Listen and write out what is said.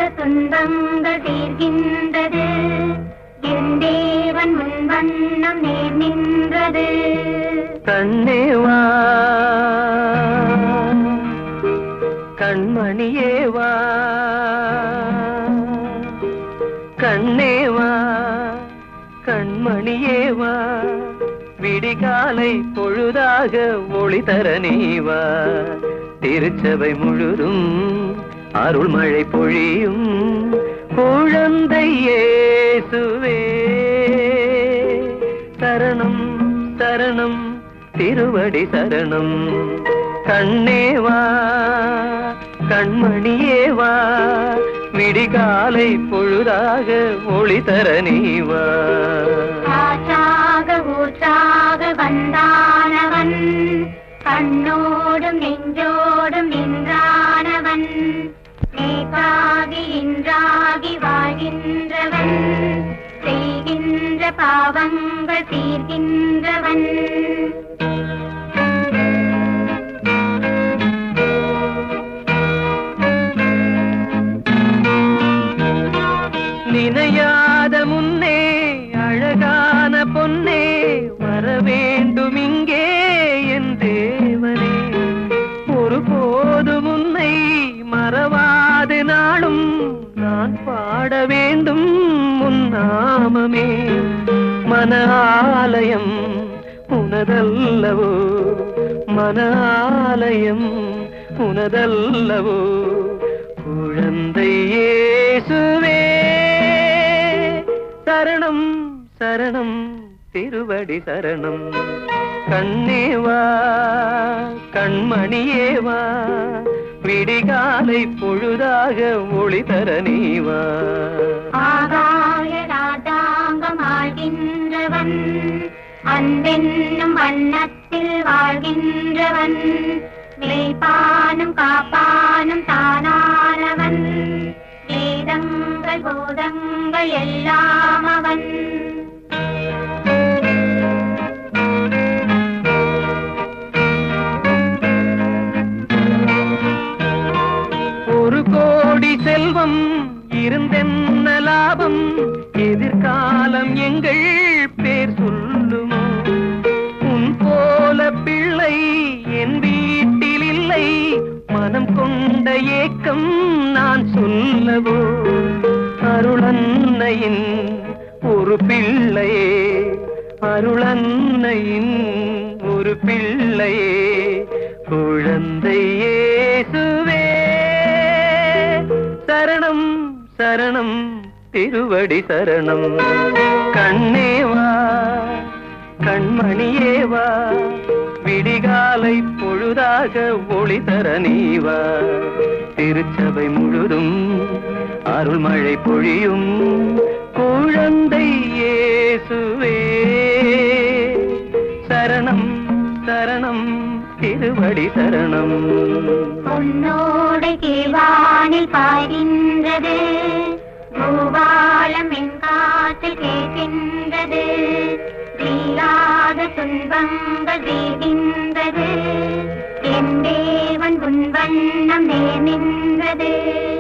துன்பங்கள் தீர்கின்றது என் தேவன் முன் வண்ணம் நேர் நின்றது கண்ணேவா கண்மணியேவா கண்ணேவா கண்மணியேவா விடிகாலை பொழுதாக ஒளி தர நீவா திருச்சபை முழுதும் அருள்மழை பொழியும் குழந்தை இயேசுவே சரணம் சரணம் திருவடி சரணம் கண்ணேவா கண்மணியேவா விடிகாலை பொழுதாக ஒளி தர நீவா காற்றாக ஊற்றாக வந்தானவன் கண்ணோடும் நெஞ்சோடும் நின்றானவன் நேக்காகி இன்றாகி வாழ்கின்றவன் செய்கின்ற பாவங்கள் தீர்கின்றவன் நினையாத முன்னே அழகான பொன்னே வர வேண்டும் இங்கே என் தேவனே ஒரு போது முன்னை மறவாது நாளும் நான் பாட வேண்டும் உன் நாமமே மன ஆலயம் உனதல்லவோ மன ஆலயம் உனதல்லவோ குழந்தை இயேசுவே சரணம் சரணம் திருவடி சரணம் கண்ணேவா கண்மணியேவா விடிகாலை பொழுதாக ஒளி தர நீவா ஆகாய ராஜாங்கம் ஆழ்கின்றவன் அன்பென்னும் வண்ணத்தில் வாழ்கின்றவன் விளைப்பானும் காப்பானும் தானானவன் வேதங்கள் போதங்கள் எல்லாம் அவன் ஒரு கோடி செல்வம் இருந்தென்ன லாபம் எதிர்காலம் எங்கள் பேர் சொல்லுமோ உன் போல பிள்ளை என் வீட்டில் இல்லை மனம் கொண்ட ஏக்கம் நான் சொல்லவோ அருளன்னையின் ஒரு பிள்ளையே அருளன்னையின் ஒரு பிள்ளையே குழந்தை இயேசுவே சரணம் சரணம் திருவடி சரணம் கண்ணேவா கண்மணியேவா விடிகாலை பொழுதாக ஒளி தர நீவா திருச்சபை முழுதும் அருள்மழை பொழியும் குழந்தை இயேசுவே சரணம் சரணம் திருவடி சரணம் பொன்னோடு கீழ்வானில் பாய்கின்றது பூபாலம் என் காற்று கேட்கின்றது தீராத துன்பங்கள் தீர்கின்றது என் தேவன் உன் வண்ணம் நேர் நின்றது